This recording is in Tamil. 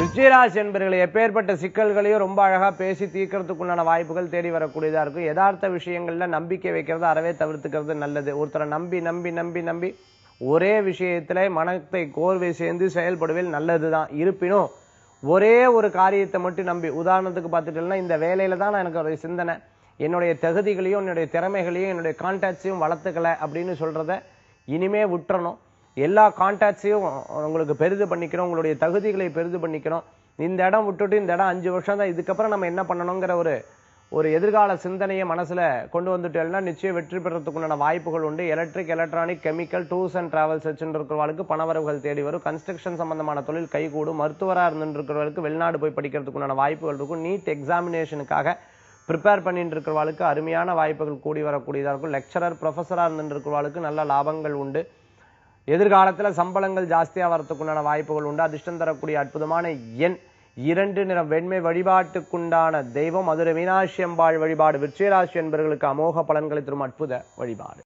விஜயராசி என்பர்களை எப்பேற்பட்ட சிக்கல்களையும் ரொம்ப அழகா பேசி தீர்க்கறதுக்குண்டான வாய்ப்புகள் தேடி வரக்கூடியதா இருக்கும் யதார்த்த விஷயங்கள்ல நம்பிக்கை வைக்கிறது அறவே தவிர்த்துக்கிறது நல்லது ஒருத்தரை நம்பி நம்பி நம்பி நம்பி ஒரே விஷயத்துல மனத்தை கோர்வை சேர்ந்து செயல்படுவேல் நல்லதுதான் இருப்பினும் ஒரே ஒரு காரியத்தை மட்டும் நம்பி உதாரணத்துக்கு பார்த்துட்டோம்னா இந்த வேலையில தான் எனக்கு ஒரு சிந்தனை என்னுடைய தகுதிகளையும் என்னுடைய திறமைகளையும் என்னுடைய கான்டாக்ட்ஸையும் வளர்த்துக்கல அப்படின்னு சொல்றத இனிமே விட்டுறணும் எல்லா கான்டாக்ட்ஸையும் உங்களுக்கு பெரிது பண்ணிக்கிறோம் உங்களுடைய தகுதிகளை பெரிது பண்ணிக்கிறோம் இந்த இடம் விட்டுட்டு இந்த இடம் அஞ்சு வருஷம் தான் இதுக்கப்புறம் நம்ம என்ன பண்ணணுங்கிற ஒரு ஒரு எதிர்கால சிந்தனையை மனசுல கொண்டு வந்துட்டேன்னா நிச்சயம் வெற்றி பெறத்துக்குண்டான வாய்ப்புகள் உண்டு electric electronic chemical tours and travels வச்சுருக்கிறவர்களுக்கு பணவரவுகள் தேடி வரும் கன்ஸ்ட்ரக்ஷன் சம்பந்தமான தொழில் கைகூடும் மருத்துவரா இருந்துருக்கிறவர்களுக்கு வெளிநாடு போய் படிக்கிறதுக்குண்டான வாய்ப்புகள் இருக்கும் நீட் எக்ஸாமினேஷனுக்காக ப்ரிப்பேர் பண்ணிட்டு இருக்கிறவாளுக்கு அருமையான வாய்ப்புகள் கூடி வரக்கூடியதாக இருக்கும் லெக்சரர் ப்ரொஃபஸராக இருந்துட்டு இருக்கிறவாளுக்கு நல்ல லாபங்கள் உண்டு எதிர்காலத்துல சம்பளங்கள் ஜாஸ்தியா வரத்துக்குண்டான வாய்ப்புகள் உண்டு அதிர்ஷ்டம் தரக்கூடிய அற்புதமான எண் இரண்டு நிறம் வெண்மை வழிபாட்டுக்குண்டான தெய்வம் மதுரை மீனாட்சி அம்பாள் வழிபாடு விருச்சிகராசி என்பவர்களுக்கு அமோக பலன்களை தரும் அற்புத வழிபாடு